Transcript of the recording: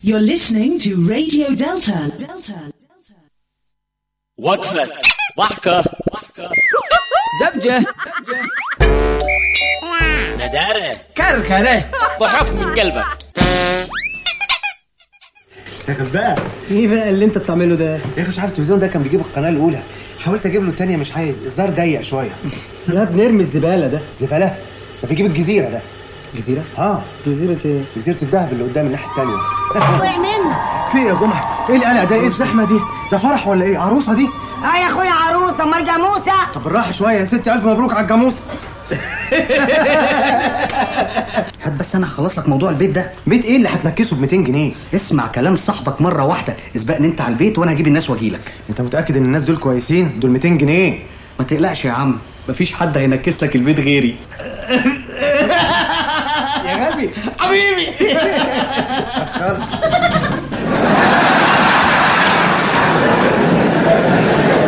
You're listening to Radio Delta. Delta. وقفة ضحكة زبجة ندارة كركرة ضحك من قلبك يا غباء ايه بقى اللي انت بتعمله ده؟ يا اخي مش عارف التلفزيون ده كان بيجيب القناه الاولى حاولت اجيب له الثانيه مش عايز الزار ضيق شويه لا بنرمي الزباله ده زباله ده بيجيب الجزيره ده جزيره؟ اه جزيره ايه؟ جزيره الذهب اللي قدام الناحيه الثانيه وقع منه في إيه يا جمعه ايه القلق ده ايه الزحمه دي ده فرح ولا ايه عروسه دي اه يا اخويا عروسه امال جاموسه طب بالراحه شويه يا ستي الف مبروك على الجاموسه هات بس انا هخلص لك موضوع البيت ده بيت ايه اللي هتنكسه ب 200 جنيه اسمع كلام صاحبك مره واحده اسبقني انت على البيت وانا هجيب الناس واجيلك انت متاكد ان الناس دول كويسين دول 200 جنيه ما تقلقش يا عم مفيش حد هينكس لك البيت غيري يا غبي حبيبي